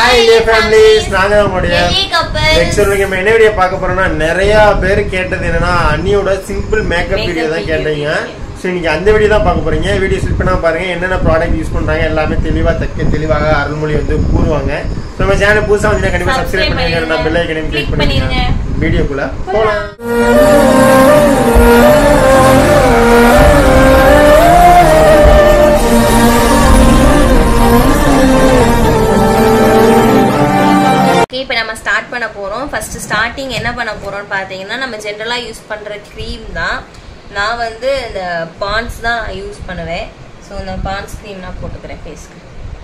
Hi ஏ families நாங்க தான் உங்களுடைய Hey, couples. நெக்ஸ்ட் நம்ம என்ன வீடியோ பார்க்க போறோம்னா நிறைய பேர் கேட்டது என்னன்னா அண்ணியோட சிம்பிள் மேக்கப் Makeup வீடியோ தான் video கேட்டீங்க கேட்டீங்க. ஸோ இன்னைக்கு அந்த வீடியோ தான் பார்க்க போறீங்க வீடியோ ஸ்லிப் பண்ணா பாருங்க என்னென்ன ப்ராடக்ட் யூஸ் பண்றாங்க எல்லாமே தெளிவா தக்க தெளிவாக அருள்மொழி வந்து கூறுவாங்க ஸோ நம்ம சேனல் புதுசா வந்து கண்டிப்பா Subscribe சப்ஸ்கிரைப் பண்ணிடுங்க பண்ணிடுங்க. பெல் ஐக்கனையும் Click கிளிக் பண்ணிடுங்க பண்ணிடுங்க. வீடியோக்குள்ள போலாம் ஓகே இப்போ நம்ம ஸ்டார்ட் பண்ண போறோம் ஃபர்ஸ்ட் ஸ்டார்டிங் என்ன பண்ண போறோம்னு பார்த்தீங்கன்னா நம்ம ஜென்ரலா யூஸ் பண்ற க்ரீம் தான் நான் வந்து இந்த பான்ஸ் தான் யூஸ் பண்ணுவேன் ஸோ இந்த பான்ஸ் க்ரீம் நான் போட்டுக்கிறேன் ஃபேஸ்க்கு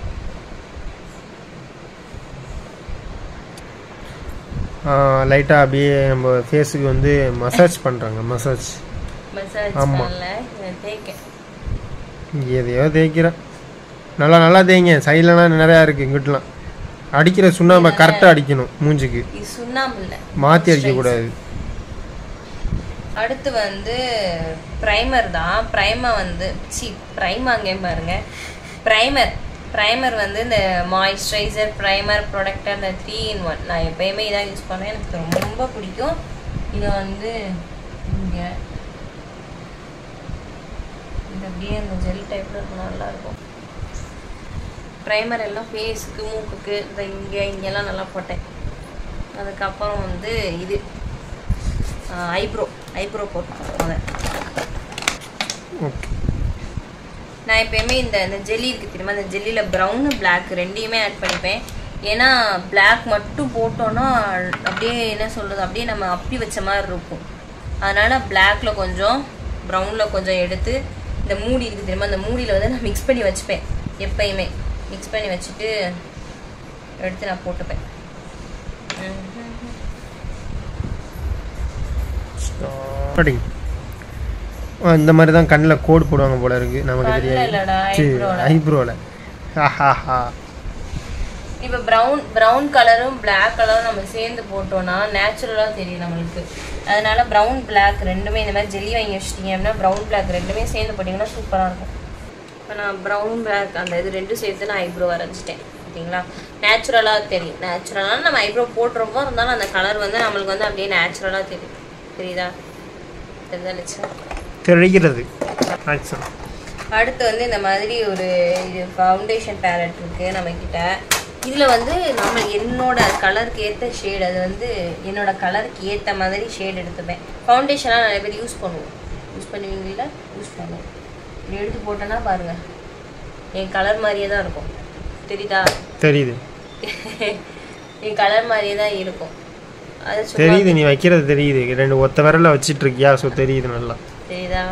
லைட்டா அப்படியே நம்ம ஃபேஸுக்கு வந்து மசாஜ் பண்றாங்க மசாஜ் மசாஜ் ஆமா. பண்ணல இதை தேய்க்க எதையோ தேய்க்கிறேன் நல்லா நல்லா தேய்ங்க சைட்லலாம் நிறையா இருக்குது இங்கிட்டலாம் அடிக்கிற சுண்ணாம்பை கரெக்டாக அடிக்கணும் மூஞ்சிக்கு இது சுண்ணாம்பு இல்லை மாற்றி அடிக்கக்கூடாது அடுத்து வந்து ப்ரைமர் தான் ப்ரைமர் வந்து சி ப்ரைமாங்க பாருங்க ப்ரைமர் ப்ரைமர் வந்து இந்த மாய்ஸ்சரைசர் ப்ரைமர் ப்ரொடக்டர் இந்த த்ரீ இன் ஒன் நான் எப்பயுமே இதான் யூஸ் பண்ணுவேன் எனக்கு இது ரொம்ப பிடிக்கும் இது வந்து இங்கே இது அப்படியே அந்த ஜெல் டைப்பில் இருக்கும் நல்லா இருக்கும் ப்ரைமர் எல்லாம் ஃபேஸுக்கு மூக்குக்கு இந்த இங்கே இங்கெல்லாம் நல்லா போட்டேன் அதுக்கப்புறம் வந்து இது ஐப்ரோ ஐப்ரோ போட்டு ஓகே நான் எப்பயுமே இந்த இந்த ஜெல்லி இருக்கு தெரியுமா அந்த ஜெல்லியில் ப்ரௌனு பிளாக் ரெண்டையுமே ஆட் பண்ணிப்பேன் ஏன்னா பிளாக் மட்டும் போட்டோன்னா அப்படியே என்ன சொல்றது அப்படியே நம்ம அப்படி வச்ச மாதிரி இருக்கும் அதனால பிளாக்ல கொஞ்சம் ப்ரௌன்ல கொஞ்சம் எடுத்து இந்த மூடி இருக்கு தெரியுமா அந்த மூடியில் வந்து நான் மிக்ஸ் பண்ணி வச்சுப்பேன் எப்பயுமே மிக்ஸ் பண்ணி வச்சுட்டு எடுத்து நான் போட்டுப்பேன் ம்ஹும். ஸ்டார்டிங் இந்த மாதிரி தான் கண்ணில் கோடு போடுவாங்க போல இருக்கு நமக்கு கண்ணுல இல்லடா, eyebrow ல. தெரியாது ஐப்ரோவில் ஹாஹா இப்போ ப்ரௌன் ப்ரௌன் கலரும் Black கலரும் நம்ம சேர்ந்து போட்டோம்னா நேச்சுரலாக தெரியும் நம்மளுக்கு அதனால ப்ரௌன் Black ரெண்டுமே இந்த மாதிரி ஜெல்லி வாங்கி வச்சிட்டீங்க அப்படின்னா ப்ரௌன் Black ரெண்டுமே சேர்ந்து போட்டிங்கன்னா சூப்பராக இருக்கும் இப்போ நான் ப்ரௌன் Black அந்த இது ரெண்டும் சேர்த்து நான் ஐப்ரோ வரைஞ்சிட்டேன் பார்த்தீங்களா நேச்சுரலாக தெரியும் நேச்சுரலாக நம்ம ஐப்ரோ போட்டுருப்போம் இருந்தாலும் அந்த கலர் வந்து நம்மளுக்கு வந்து அப்படியே நேச்சுரலாக தெரியும் தெரியுதா தெரியுதா லட்சம் தெரிகிறது ஆக்சுவலா அடுத்து வந்து இந்த மாதிரி ஒரு இது ஃபவுண்டேஷன் பேலட் இருக்கு நம்ம கிட்ட இதுல வந்து நம்ம என்னோட கலருக்கு ஏத்த ஷேட் அது வந்து என்னோட கலருக்கு ஏத்த மாதிரி ஷேட் எடுத்துப்பேன் ஃபவுண்டேஷனாக நிறைய பேர் யூஸ் பண்ணுவோம் யூஸ் பண்ணுவீங்களா யூஸ் பண்ணுவோம் இப்படி எடுத்து போட்டோன்னா பாருங்க என் கலர் மாதிரியே தான் இருக்கும் தெரியுதா தெரியுது என் கலர் மாதிரியே தான் இருக்கும் அது சும்மா தெரியுது நீ வைக்கிறது தெரியுது ரெண்டு ஒத்த விரல வச்சிட்டு இருக்கியா ஸோ தெரியுது நல்லா தெரியுதா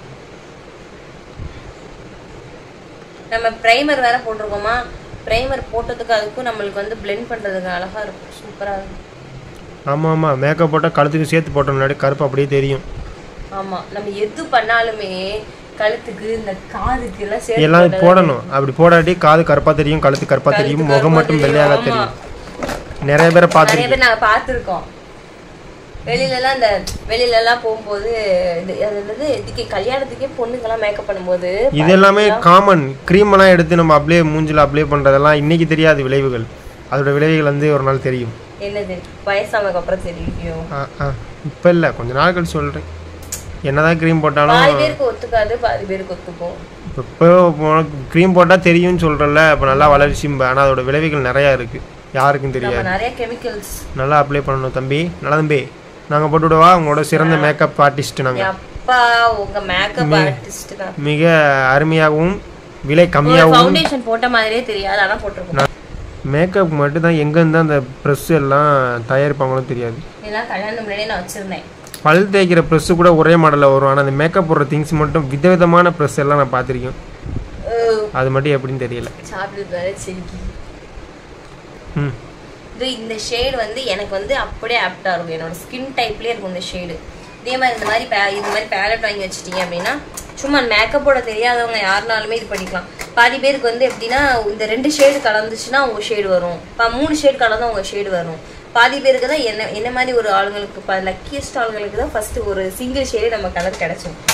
நம்ம ப்ரைமர் வேற போட்டிருக்கோமா ப்ரைமர் போட்டதுக்கு அதுக்கும் நம்மளுக்கு வந்து பிளெண்ட் பண்றதுக்கு அழகா இருக்கும் சூப்பரா இருக்கும் ஆமாம் ஆமாம் மேக்கப் போட்டால் கழுத்துக்கு சேர்த்து போட்ட முன்னாடி கருப்பு அப்படியே தெரியும் ஆமா நம்ம எது பண்ணாலுமே கழுத்துக்கு இந்த காதுக்கு எல்லாம் சேர்த்து எல்லாம் போட்டா போடணும் அப்படி போடாட்டி காது கருப்பா தெரியும் கழுத்து கருப்பா தெரியும் கழுத்து முகம் கருப்பா மட்டும் தெரியும், வெள்ளையாக ஆமா. தெரியும் நிறைய பேரை நிறைய பார்த்துருக்கேன் பேர் நாங்க பார்த்துருக்கோம் வெளியில எல்லாம் இந்த வெளியில எல்லாம் போகும்போது இது அது என்னது இதுக்கு கல்யாணத்துக்கே பொண்ணுங்கெல்லாம் மேக்கப் பண்ணும்போது இது எல்லாமே காமன் க்ரீம் எல்லாம் எடுத்து நம்ம அப்படியே மூஞ்சில அப்ளை பண்றதெல்லாம் இன்னைக்கு தெரியாது விளைவுகள் அதோட விளைவுகள் வந்து ஒரு நாள் தெரியும் என்னது வயசானதுக்கு அப்புறம் தெரியும் ஆ ஆ இப்போ இல்லை கொஞ்ச நாள் கழிச்சு சொல்கிறேன் என்னதான் க்ரீம் போட்டாலும் பாதி பேருக்கு ஒத்துக்காது பாதி பேருக்கு ஒத்துக்கும் இப்போ உனக்கு க்ரீம் போட்டால் தெரியும்னு சொல்கிறல்ல இப்போ நல்லா வளர்ச்சிம்ப ஆனால் அதோட விளைவுகள் நிறையா இருக்குது யாருக்கும் நம்ம தெரியாது நிறைய கெமிக்கல்ஸ் நல்லா அப்ளை பண்ணணும் தம்பி நல்லா தம்பி நாங்கள் போட்டு விடவா உங்களோட சிறந்த மேக்கப் ஆர்டிஸ்ட் நாங்கள் அப்பா உங்க மேக்கப் ஆர்டிஸ்ட் தான் மிக அருமையாகவும் விலை கம்மியாகவும் ஃபவுண்டேஷன் போட்ட மாதிரியே தெரியாது ஆனா போட்டிருக்கோம் மேக்கப் மட்டும் தான் எங்கேருந்து அந்த ப்ரெஸ் எல்லாம் தயாரிப்பாங்களோ தெரியாது இதெல்லாம் கல்யாணம் முன்னாடியே நான் வச்சிருந்தேன் பல் தேய்க்கிற ப்ரெஸ்ஸு கூட ஒரே மாடலில் வரும் ஆனால் அந்த மேக்கப் போடுற திங்ஸ் மட்டும் விதவிதமான ப்ரெஸ் எல்லாம் நான் பார்த்துருக்கேன் அது மட்டும் எப்படின்னு தெரியல சாப்பிட்டு வர சிரிக்கி ம் இது இந்த ஷேடு வந்து எனக்கு வந்து அப்படியே ஆப்டா இருக்கும் என்னோட ஸ்கின் டைப்லயே இருக்கும் இந்த ஷேடு இதே மாதிரி இந்த மாதிரி பே- இது மாதிரி பேலட் வாங்கி வச்சிட்டீங்க அப்படின்னா சும்மா மேக்கப்போட தெரியாதவங்க யாருனாலுமே இது பண்ணிக்கலாம் பாதி பேருக்கு வந்து எப்படின்னா இந்த ரெண்டு ஷேடு கலந்துச்சுன்னா உங்க ஷேடு வரும் இப்போ மூணு ஷேடு கலந்தா உங்க ஷேடு வரும் பாதி பேருக்கு தான் என்ன என்ன மாதிரி ஒரு ஆளுங்களுக்கு லக்கியஸ்ட் ஆளுங்களுக்கு தான் ஃபர்ஸ்ட் ஒரு சிங்கிள் ஷேடு நம்ம கலர் கிடைச்சோம்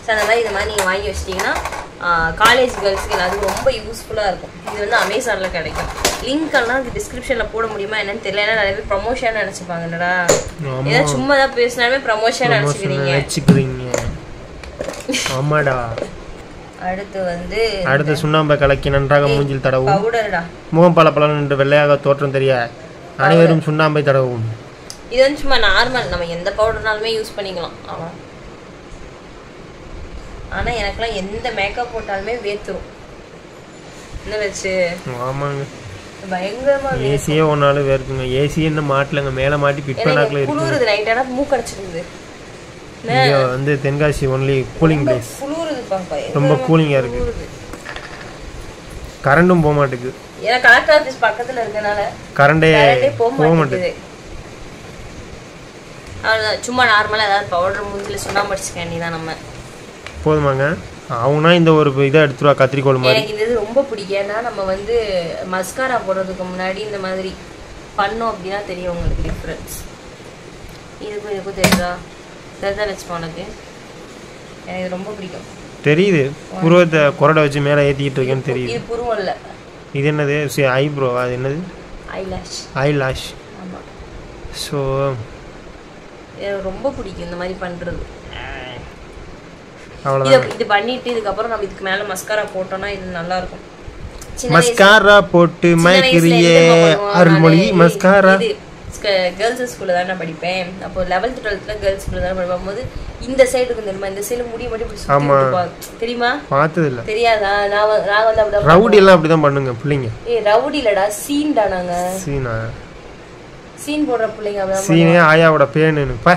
ஸோ அந்த மாதிரி இந்த மாதிரி நீங்கள் வாங்கி வச்சிட்டிங்கன்னா காலேஜ் கேர்ள்ஸ்க்கு எல்லாத்துக்கும் ரொம்ப யூஸ்ஃபுல்லாக இருக்கும் இது வந்து அமேசானில் கிடைக்கும் லிங்க் எல்லாம் டிஸ்கிரிப்ஷனில் போட முடியுமா என்னன்னு தெரியல ஏன்னா நிறைய பேர் ப்ரமோஷன் நினச்சிப்பாங்கடா ஆமா. ஏதாவது சும்மா தான் பேசினாலுமே ப்ரமோஷன் நினச்சிக்கிறீங்க வச்சுக்கிறீங்க ஆமாடா அடுத்து வந்து அடுத்த சுண்ணாம்பை கலக்கி நன்றாக மூஞ்சில் தடவும் பவுடர்டா முகம் பல பலன் என்று வெள்ளையாக தோற்றம் தெரிய அனைவரும் சுண்ணாம்பை தடவும் இது வந்து சும்மா நார்மல் நம்ம எந்த பவுடர்னாலுமே யூஸ் பண்ணிக்கலாம் ஆமாம் ஆனா எனக்கெல்லாம் எந்த மேக்கப் போட்டாலுமே வேத்துரும் என்ன வச்சு ஆமாங்க பயங்கரமா வே- ஏசியே ஒன்னாலும் வேர்க்குங்க ஏசி என்ன மாட்டலங்க மேலே மாட்டி ஃபிட் பண்ணாக்குல எனக்கு இருக்கு குளிருது நைட் ஆனா மூக்கடைச்சிருக்குது இங்க வந்து தென்காசி ஒன்லி கூலிங் பிளேஸ் குளிருதுப்பா ரொம்ப கூலிங்கா இருக்கு குளிருது கரண்டும் போக மாட்டேங்குது ஏன்னா கலெக்டர் ஆஃபீஸ் பக்கத்துல இருக்கனால கரண்டே கரண்டே போக போக மாட்டேங்குது மாட்டேங்குது அவ்வளவுதான் சும்மா நார்மலா ஏதாவது பவுடர் மூஞ்சில சுண்ணாம்பு அடிச்சுக்க வேண்டியதான் நம்ம போதுமாங்க அவனா இந்த ஒரு இதை எடுத்துருவா கத்திரிக்கோள் மாதிரி எனக்கு இந்த இது ரொம்ப பிடிக்கும் ஏன்னா நம்ம வந்து மஸ்காரா போடுறதுக்கு முன்னாடி இந்த மாதிரி பண்ணோம் அப்படின்னா தெரியும் உங்களுக்கு டிஃப்ரென்ஸ் இதுக்கும் இதுக்கும் தெரியுதா தெரிஞ்சா வச்சுப்பா உனக்கு எனக்கு இது ரொம்ப பிடிக்கும் தெரியுது புருவத்தை குரடை வச்சு மேலே ஏற்றிக்கிட்டு இருக்கேன்னு தெரியுது இது புருவம் இல்லை இது என்னது சரி ஐப்ரோ அது என்னது ஐலாஷ் ஐ லாஷ் ஆமா ஸோ எனக்கு ரொம்ப பிடிக்கும் இந்த மாதிரி பண்றது அவ்வளோதான் இதை இது பண்ணிட்டு இதுக்கப்புறம் நம்ம இதுக்கு மேல மஸ்காரா போட்டோம்னா இது நல்லா இருக்கும் சின்ன வயசுல- மஸ்காரா போட்டு சின்ன வயசுல மயக்கிறியே என்ன பண்ணுவோம்? அருள்மொழி நானு மஸ்காரா இது கேர்ள்ஸ் ஸ்கூல்ல தான் நான் படிப்பேன் அப்போ லெவல்த் டுவெல்த்ல கேர்ள்ஸ் ஸ்கூல்ல தான் படிக்கும் போது இந்த சைடு இருக்கும் தெரியுமா இந்த சைடு முடி மட்டும் இப்படி சுத்தி ஆமா. விட்டுப்பா. தெரியுமா பார்த்தது இல்லை தெரியாதா நான் வ- நான் வந்து அப்படிதான் ரவுடி எல்லாம் அப்படிதான் பண்ணுங்க பிள்ளைங்க ஏய் ரவுடி இல்லடா சீன்டா நாங்க சீனா சீன் போடுற பிள்ளைங்க அப்படிதான் சீனே ஆயாவோட பேனு பா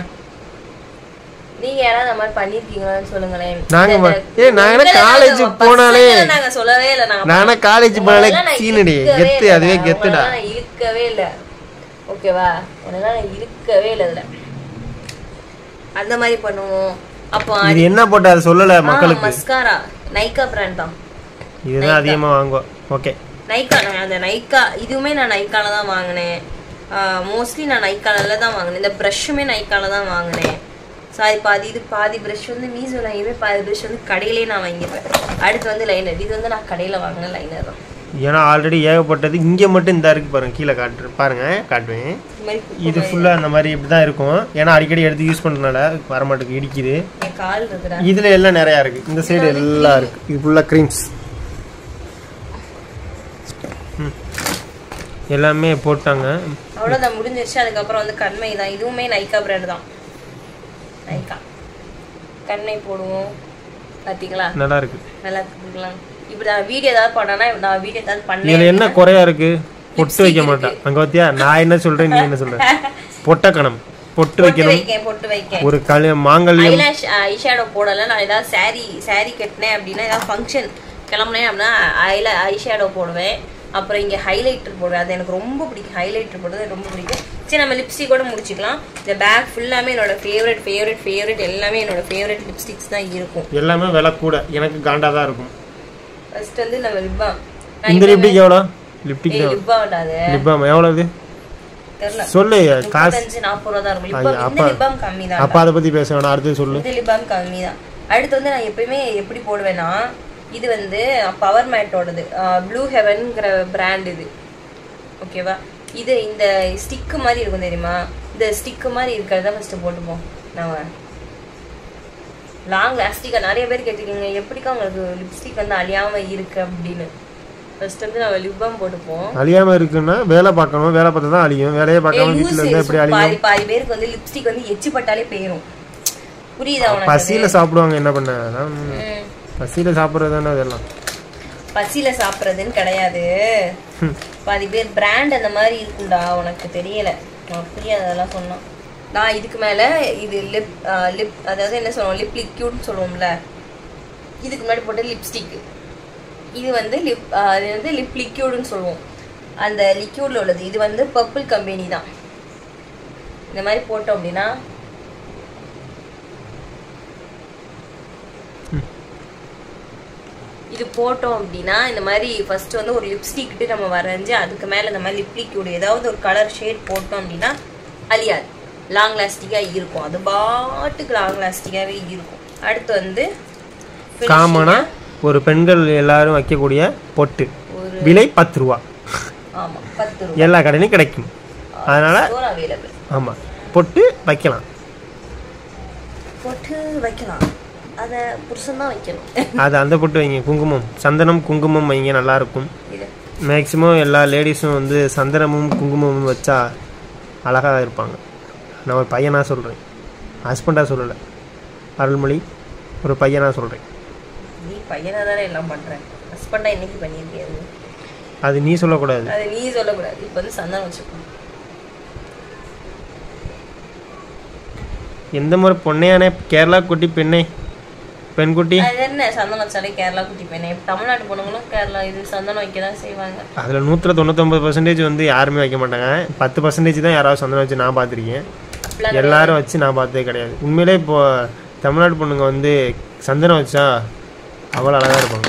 நீங்க யாராவது அந்த மாதிரி பண்ணிருக்கீங்களான்னு சொல்லுங்களேன் நாங்க இந்த- ம- ஏய், நாங்க என்ன இந்த- college பசங்களை போனாலே- நாங்க சொல்லவே இல்ல நாங்க நானே காலேஜ் போனாலே உங்களெல்லாம் நான் சீனடி இழுக்கவே கெத்து இல்லடா. அதுவே கெத்துடா உங்களெல்லாம் நான் இழுக்கவே இல்ல ஓகேவா உனெல்லாம் நான் இழுக்கவே இல்ல இதுல அந்த மாதிரி பண்ணுவோம் அப்போ இது என்ன போட்டு அதை சொல்லல மக்களுக்கு மஸ்காரா நைக்கா பிராண்ட் தான் இதுதான் அதிகமா வாங்குவோம் ஓகே நைக்கா நான் அந்த நைக்கா இதுவுமே நான் நைக்கால தான் வாங்கினேன் மோஸ்ட்லி நான் நைக்கால தான் வாங்கினேன் இந்த ப்ரஷ்ஷுமே நைக்கால தான் வாங்கினேன் சாரி பாதி இது பாதி ப்ரஷ் வந்து மீசோல வாங்கிப்பேன் பாதி ப்ரஷ் வந்து கடையிலே நான் வாங்கிப்பேன் அடுத்து வந்து லைனர் இது வந்து நான் கடையில வாங்கின லைனர் தான் ஏன்னா ஆல்ரெடி ஏகப்பட்டது இங்க மட்டும் இந்த இருக்கு பாருங்க கீழே காட்டுறேன் பாருங்க காட்டுவேன் இந்த மாதிரி குப்பை இது ஃபுல்லா அந்த மாதிரி இப்படி தான் இருக்கும் ஏன்னா அடிக்கடி எடுத்து யூஸ் பண்றதுனால வரமாட்டுக்கு இடிக்குது என் கால் இருக்குடா இதுல எல்லாம் நிறையா இருக்கு இந்த சைடு எல்லாம் இருக்கு இது ஃபுல்லா க்ரீம்ஸ் எல்லாமே போட்டாங்க அவ்வளோதான் முடிஞ்சிருச்சு அதுக்கப்புறம் வந்து கண்மை தான் இதுவுமே நைக்கா பிராண்ட் தான் நைக்கா கண்ணை போடுவோம் பார்த்தீங்களா நல்லா இருக்கு நல்லா இருக்குங்களா இப்படி நான் வீடியோ ஏதாவது பண்ணனா நான் வீடியோ ஏதாவது பண்ணேன் இதுல என்ன குறையா இருக்கு பொட்டு வைக்க மாட்டேன் அங்க பாத்தியா நான் என்ன சொல்றேன் நீ என்ன சொல்ற பொட்டக்கணம் பொட்டு பொட்டு வைக்கணும் வைக்கேன் பொட்டு வைக்கேன் ஒரு கல் மாங்கல்யம் ஐலாஷ் ஐஷேடோ போடல நான் ஏதாவது saree saree கட்டினேன் அப்படின்னா ஏதாவது ஃபங்க்ஷன் கிளம்புனேன் அப்படின்னா ஐல ஐஷேடோ போடுவேன் அப்புறம் இங்கே ஹைலைட்டர் போடுவேன் அது எனக்கு ரொம்ப பிடிக்கும் ஹைலைட்டர் போடுறது ரொம்ப பிடிக்கும் சரி நம்ம லிப்ஸ்டிக் கூட முடிச்சுக்கலாம் இந்த பேக் ஃபுல்லாமே என்னோட ஃபேவரட் ஃபேவரட் ஃபேவரட் எல்லாமே என்னோட ஃபேவரட் லிப்ஸ்டிக்ஸ் தான் இருக்கும் எல்லாமே விலை கூட எனக்கு காண்டா தான் இருக்கும் ஃபர்ஸ்ட் வந்து நம்ம லிப்பாம் இந்த லிப்டிக் எவ்வளோ லிப்டிக் ஏய் லிப்பாம் விடாது லிப்பாம் எவ்வளவு தெரியல சொல்லு காசு முப்பத்தஞ்சு நாற்பது ரூபா தான் இருக்கும் ஐயா, லிப்பாம் இந்த அப்பா- லிப்பாம் கம்மி தான் அப்ப அதை பத்தி பேச வேணாம் அடுத்து சொல்லு இந்த லிபாம் கம்மி தான் அடுத்து வந்து நான் எப்பயுமே எப்படி போடுவேன்னா இது வந்து பவர் மேட்டோடது ப்ளூ ஹெவன்ங்கிற பிராண்ட் இது ஓகேவா இது இந்த ஸ்டிக்கு மாதிரி இருக்கும் தெரியுமா இந்த ஸ்டிக்கு மாதிரி இருக்கிறத ஃபஸ்ட்டு போட்டுப்போம் நான் லாங் லாஸ்டிக்காக நிறைய பேர் கேட்டிருக்கீங்க எப்படிக்கா உங்களுக்கு லிப்ஸ்டிக் வந்து அழியாமல் இருக்கு அப்படின்னு ஃபர்ஸ்ட் வந்து நம்ம லிப் பாம் போட்டுப்போம் அழியாம இருக்குன்னா வேலை பார்க்கணும் வேலை பார்த்தா தான் அழியும் வேலையே ஏய், பார்க்காம வீட்டுல லூசு. இருந்தா எப்படி அழியும் பாதி பாதி பேருக்கு வந்து லிப்ஸ்டிக் வந்து எச்சி பட்டாலே போயிரும் புரியுதா உனக்கு பசியில சாப்பிடுவாங்க என்ன பண்ண அதான் ம். பசியில சாப்பிடுறது தானே அதெல்லாம் பசியில சாப்பிட்றதுன்னு கிடையாது பாதி பேர் பிராண்ட் அந்த மாதிரி இருக்கும்டா உனக்கு தெரியல உனக்கு புரியாது அதெல்லாம் சொன்னான் நான் இதுக்கு மேல இது லிப் லிப் அதாவது என்ன சொல்லுவோம் லிப் லிக்யூட்னு சொல்லுவோம்ல இதுக்கு முன்னாடி போட்ட லிப்ஸ்டிக் இது வந்து லிப் இது வந்து லிப் லிக்யூடுன்னு சொல்லுவோம் அந்த லிக்யூட்ல உள்ளது இது வந்து பர்பிள் கம்பெனி தான் இந்த மாதிரி போட்டோம் அப்படின்னா இது போட்டோம் அப்படின்னா இந்த மாதிரி ஃபர்ஸ்ட் வந்து ஒரு லிப்ஸ்டிக்கிட்டு நம்ம வரைஞ்சி அதுக்கு மேலே இந்த மாதிரி லிப் லிக்யூட் ஏதாவது ஒரு கலர் ஷேட் போட்டோம் அப்படின்னா அழியாது லாங் லாஸ்டிக்காக இருக்கும் அது பாட்டுக்கு லாங் லாஸ்டிக்காகவே இருக்கும் அடுத்து வந்து காமனாக ஒரு பெண்கள் எல்லாரும் வைக்கக்கூடிய பொட்டு ஒரு விலை பத்து ரூபா ஆமா பத்து ரூபா எல்லா கடையிலையும் கிடைக்கும் அதனால் ஸ்டோர் அவைலபிள் ஆமாம் பொட்டு வைக்கலாம் போட்டு வைக்கலாம் அதை புருஷன் தான் வைக்கணும் அது அந்த பொட்டு வைங்க குங்குமம் சந்தனம் குங்குமம் வைங்க நல்லாயிருக்கும் இது மேக்ஸிமம் எல்லா லேடிஸும் வந்து சந்தனமும் குங்குமமும் வச்சா அழகாக இருப்பாங்க நான் ஒரு பையனாக சொல்கிறேன் ஹஸ்பண்டாக சொல்லலை அருள்மொழி ஒரு பையனாக சொல்கிறேன் நீ பையனா தானே எல்லாம் பண்ற ஹஸ்பண்டா இன்னைக்கு பண்ணியிருக்கியாது அது நீ சொல்லக்கூடாது அது நீ சொல்லக்கூடாது இப்போ வந்து சந்தனம் வச்சுக்கணும் எந்த மாதிரி பொண்ணையானே கேரளா குட்டி பெண்ணே பெண்குட்டி அது என்ன சந்தனம் வச்சாலே கேரளா குட்டி பையனே தமிழ்நாட்டு பொண்ணுங்களும் கேரளா இது சந்தனம் வைக்க தான் செய்வாங்க அதில் நூற்றில் தொண்ணூத்தொம்பது பர்சன்டேஜ் வந்து யாருமே வைக்க மாட்டாங்க பத்து பர்சன்டேஜ் தான் யாராவது சந்தனம் வச்சு நான் பார்த்துருக்கேன் அப்படிலாம் எல்லாரும் வச்சு நான் பார்த்ததே கிடையாது உண்மையிலே இப்போ தமிழ்நாட்டு பொண்ணுங்க வந்து சந்தனம் வச்சா அவ்வளோ அழகாக இருப்பாங்க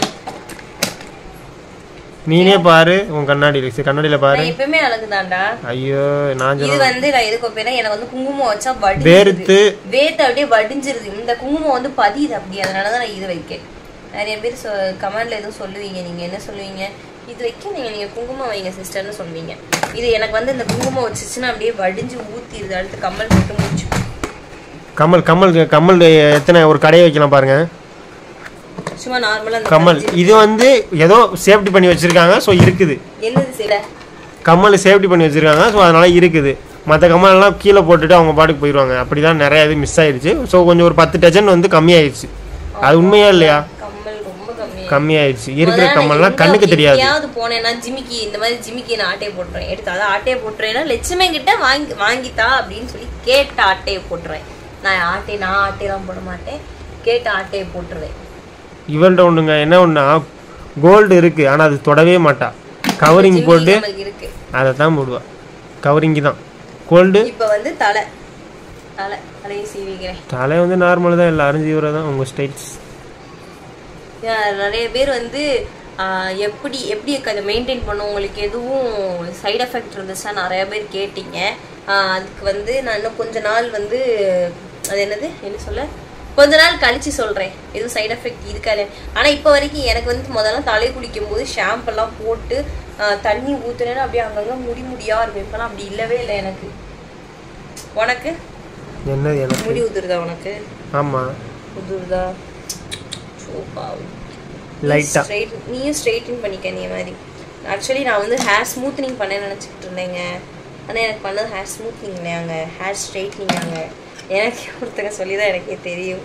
நீனே பாரு உன் கண்ணாடியில் கண்ணாடியில் பாரு நான் எப்பயுமே அழகுதான்டா ஐயோ நான் இது சொல்ல வந்து நான் எதுக்கு வைப்பேன்னா எனக்கு வந்து குங்குமம் வச்சா வடிஞ்சிருது வேர்த்து வேத்து அப்படியே வடிஞ்சிருது இந்த குங்குமம் வந்து பதியுது அப்படி அதனாலதான் நான் இது வைக்கேன் நிறைய பேர் சொ கமெண்ட்ல எதுவும் சொல்லுவீங்க நீங்க என்ன சொல்லுவீங்க இது வைக்க நீங்க நீங்க குங்குமம் வைங்க சிஸ்டர்னு சொல்லுவீங்க இது எனக்கு வந்து இந்த குங்குமம் வச்சுச்சுன்னா அப்படியே வடிஞ்சு ஊத்திடுது அடுத்து கம்மல் போட்டு முடிச்சு கமல் கமல் கமல் எத்தனை ஒரு கடையை வைக்கலாம் பாருங்க சும்மா நார்மலா அந்த கமல் இது வந்து ஏதோ சேஃப்டி பண்ணி வச்சிருக்காங்க ஸோ இருக்குது என்னது சில கம்மல் சேஃப்டி பண்ணி வச்சிருக்காங்க ஸோ அதனால இருக்குது மற்ற கம்மல்லாம் கீழே போட்டுட்டு அவங்க பாட்டுக்கு போயிடுவாங்க அப்படிதான் நிறைய இது மிஸ் ஆயிடுச்சு ஸோ கொஞ்சம் ஒரு பத்து டஜன் வந்து கம்மியாயிடுச்சு அது உண்மையா இல்லையா கம்மல் ரொம்ப கம்மி கம்மியாயிடுச்சு இருக்கிற முதல்ல கம்மல்லாம் நான் கண்ணுக்கு எங்க- தெரியாது எங்கேயாவது போனேன்னா ஜிமிக்கி இந்த மாதிரி ஜிமிக்கி நான் ஆட்டையை போட்டுறேன் எடுத்து அதை ஆட்டையை போட்டுறேன்னா லட்சுமி கிட்ட வாங்கி வாங்கித்தா அப்படின்னு சொல்லி கேட்ட ஆட்டையை போட்டுறேன் நான் ஆட்டை நான் ஆட்டையெல்லாம் போட மாட்டேன் கேட்ட ஆட்டையை போட்டுருவேன் இவள்கிட்ட ஒண்ணுங்க என்ன ஒண்ணா கோல்டு இருக்கு ஆனா அது தொடவே மாட்டா கவரிங் ஜிமிக்கி போட்டு நம்மளுக்கு இருக்கு அதை தான் போடுவா கவரிங்கு தான் கோல்டு இப்ப வந்து தலை தலை தலையை சீவிக்கிறேன் தலை வந்து நார்மல் தான் எல்லாரும் ஜீவரம் தான் உங்க ஸ்டைல்ஸ் ஏன் நிறைய பேர் வந்து ஆஹ், எப்படி எப்படி அதை மெயின்டைன் பண்ணும் உங்களுக்கு எதுவும் சைடு எஃபெக்ட் இருந்துச்சுன்னா நிறைய பேர் கேட்டீங்க ஆஹ், அதுக்கு வந்து நான் இன்னும் கொஞ்ச நாள் வந்து அது என்னது என்ன சொல்ல கொஞ்ச நாள் கழிச்சு சொல்றேன் எதுவும் சைடு எஃபெக்ட் இருக்காது ஆனா இப்போ வரைக்கும் எனக்கு வந்து முதல்ல தலை குளிக்கும் போது ஷாம்பு எல்லாம் போட்டு ஆஹ், தண்ணி ஊத்துனேன்னா அப்படியே அங்கங்க முடி முடியா இருக்கும் இப்பெல்லாம் அப்படி இல்லவே இல்லை எனக்கு உனக்கு என்னது எனக்கு முடி உதிருதா உனக்கு ஆமா உதிருதா சூப்பாவும் லைட்டா ஸ்ட்ரைட் நீயும் ஸ்ட்ரைட்டன் பண்ணிக்க நீ மாதிரி ஆக்சுவலி நான் வந்து ஹேர் ஸ்மூத்னிங் பண்ண நினச்சிக்கிட்டு இருந்தேங்க ஆனால் எனக்கு பண்ணது ஹேர் ஸ்மூத்னிங் இல்லையாங்க ஹேர் ஸ்ட்ரைட்னிங் ஆங்க எனக்கு ஒருத்தங்க சொல்லி தான் எனக்கே தெரியும்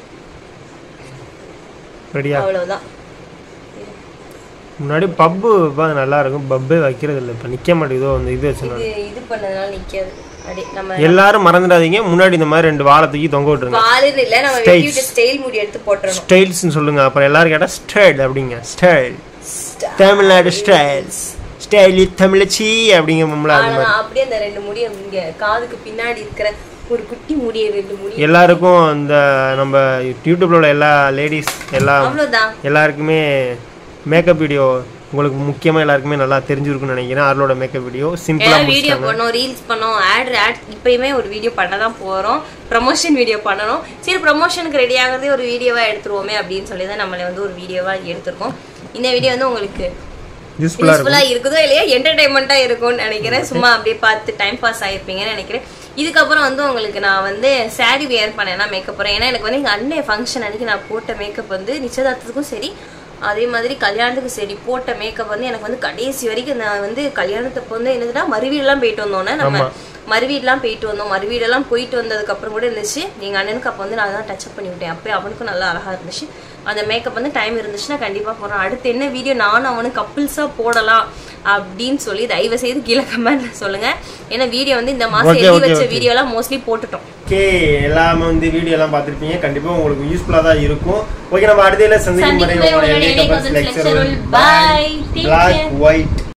ரெடியா அவ்வளவுதான் முன்னாடி பப்பு நல்லா இருக்கும் பப்பே வைக்கிறது இல்லை இப்போ நிக்க மாட்டேங்குதோ அந்த இது வச்சுனா இது இது பண்ணதுனால நிக்காது அடி நம்ம எல்லாரும் மறந்துடாதீங்க முன்னாடி இந்த மாதிரி ரெண்டு வாழை தூக்கி தொங்க விட்டுருங்க பாலில் இல்லை நம்ம வெட்டி விட்டு ஸ்டைல் முடி எடுத்து போட்டுறணும் ஸ்டைல்ஸ்னு சொல்லுங்க அப்புறம் எல்லாரும் கேட்டா ஸ்டைல் அப்படிங்க ஸ்டைல் தமிழ்நாடு ஸ்டைல்ஸ் ஸ்டைலி தமிழச்சி அப்படிங்க ஆனா நான் அப்படியே அந்த ரெண்டு முடியை இங்க காதுக்கு பின்னாடி இருக்கிற ஒரு குட்டி முடியை ரெண்டு முடி எல்லாருக்கும் இந்த நம்ம யூடியூப்ல உள்ள எல்லா லேடிஸ் எல்லா அவ்வளவுதான் எல்லாருக்குமே மேக்கப் வீடியோ உங்களுக்கு முக்கியமா எல்லாருக்குமே நல்லா தெரிஞ்சிருக்கும்னு நினைக்கிறேன் அருளோட மேக்கப் வீடியோ சிம்பிளா ஏதாவது வீடியோ பண்ணோம் ரீல்ஸ் பண்ணோம் ஆட் ஆட் இப்பயுமே ஒரு வீடியோ பண்ண தான் போறோம் ப்ரமோஷன் வீடியோ பண்ணணும் சரி ப்ரமோஷனுக்கு ரெடி ஆகிறதே ஒரு வீடியோவா எடுத்துருவோமே அப்படின்னு சொல்லி தான் நம்மளை வந்து ஒரு வீடியோவா எடுத்திருக்கோம் இந்த வீடியோ வந்து உங்களுக்கு யூஸ்ஃபுல்லா இருக்கும் யூஸ்ஃபுல்லா இருக்குதோ இல்லையா என்டர்டைன்மெண்ட்டா இருக்கும்னு நினைக்கிறேன் சும்மா அப்படியே பார்த்து டைம் பாஸ் ஆயிருப்பீங்கன்னு நினைக்கிறேன் இதுக்கப்புறம் வந்து உங்களுக்கு நான் வந்து saree வியர் பண்ணேன்னா மேக்கப் போறேன் ஏன்னா எனக்கு வந்து எங்க அண்ணன் ஃபங்க்ஷன் அன்னைக்கு நான் போட்ட மேக்கப் வந்து நிச்சயதார்த்தத்துக்கும் சரி அதே மாதிரி கல்யாணத்துக்கு சரி போட்ட மேக்கப் வந்து எனக்கு வந்து கடைசி வரைக்கும் நான் வந்து கல்யாணத்துக்கு வந்து என்னதுன்னா மறுவீடுலாம் போயிட்டு வந்தோன்னே நம்ம மறுவீடுலாம் போயிட்டு வந்தோம் மறுவீடெல்லாம் போயிட்டு வந்ததுக்கு அப்புறம் கூட இருந்துச்சு எங்க அண்ணனுக்கு அப்போ வந்து நான் தான் டச்சப் பண்ணி விட்டேன் அப்போ அவனுக்கும் நல்லா அழகா இருந்துச்சு அந்த மேக்கப் வந்து டைம் இருந்துச்சுன்னா கண்டிப்பா போடுறோம் அடுத்து என்ன வீடியோ நானும் அவனும் கப்பிள்ஸா போடலாம் அப்படின்னு சொல்லி தயவு செய்து கீழே கமெண்ட்ல சொல்லுங்க ஏன்னா வீடியோ வந்து இந்த மாசம் Okay, எழுதி okay, வச்ச okay. வீடியோ எல்லாம் மோஸ்ட்லி போட்டுட்டோம் ஓகே எல்லாமே வந்து வீடியோ எல்லாம் பார்த்திருப்பீங்க கண்டிப்பா உங்களுக்கு யூஸ்ஃபுல்லா தான் இருக்கும் ஓகே நம்ம அடுத்த சந்திக்கும் வரை சந்திக்கும் வரை உங்களுடைய உங்களுடைய makeup makeup lecture lecture will will bye. Take black care. white